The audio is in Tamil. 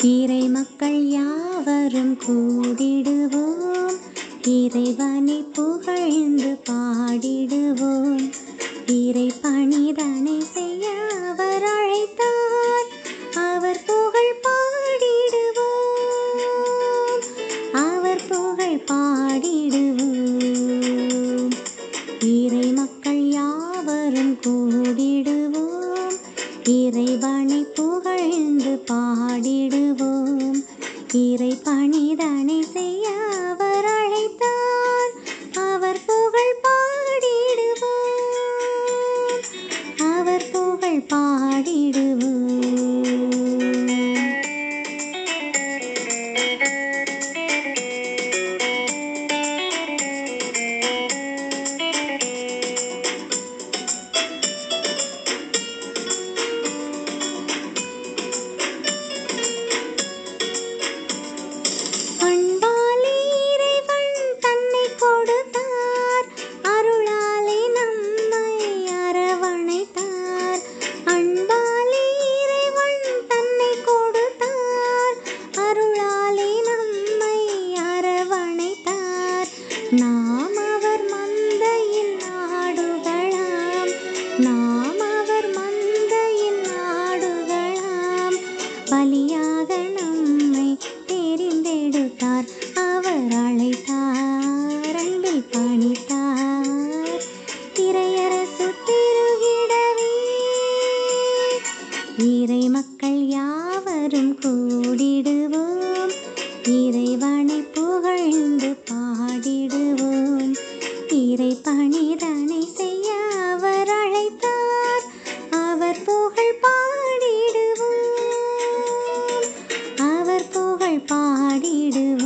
இறை மக்கள் யாவரும் கூடிடுவோம் இறைவனை புகழ்ந்து பாடிடுவோம் இறை பணிதனை செய்ய அவர் அழைத்தார் அவர் புகழ் பாடிடுவோம் அவர் புகழ் பாடிடுவோம் இறை மக்கள் யாவரும் கூடிடுவோம் இறைவனை புகழ்ந்து பாடிடுவோம் இறை பணிதனை செய்ய அவர் அழைத்தார் அவர் புகழ் பாடிடுவோம் அவர் புகழ் பாடிடுவோம் அன்பாலே இறைவன் தன்னை கொடுத்தார் அருளாலே நம்மை அரவணைத்தார் அன்பாலே இறைவன் தன்னை கொடுத்தார் அருளாலே நம்மை அரவணைத்தார் நாம் அவர் மந்தையின் நாடுகளாம் நாம் அவர் மந்தையின் நாடுகளாம் பலியாக நம்மை தெரிந்தெடுத்தார் அவர் அழைத்தார் அன்பில் பணித்தார் இறையரசு திருவிடவே இறை மக்கள் யாவரும் கூடிடுவோம் இறைவனை புகழ்ந்து பாடிடுவோம் இறை பணிதனை செய்ய அவர் அழைத்தார் அவர் புகழ் பாடிடுவோம் அவர் புகழ் பாடிடுவோம்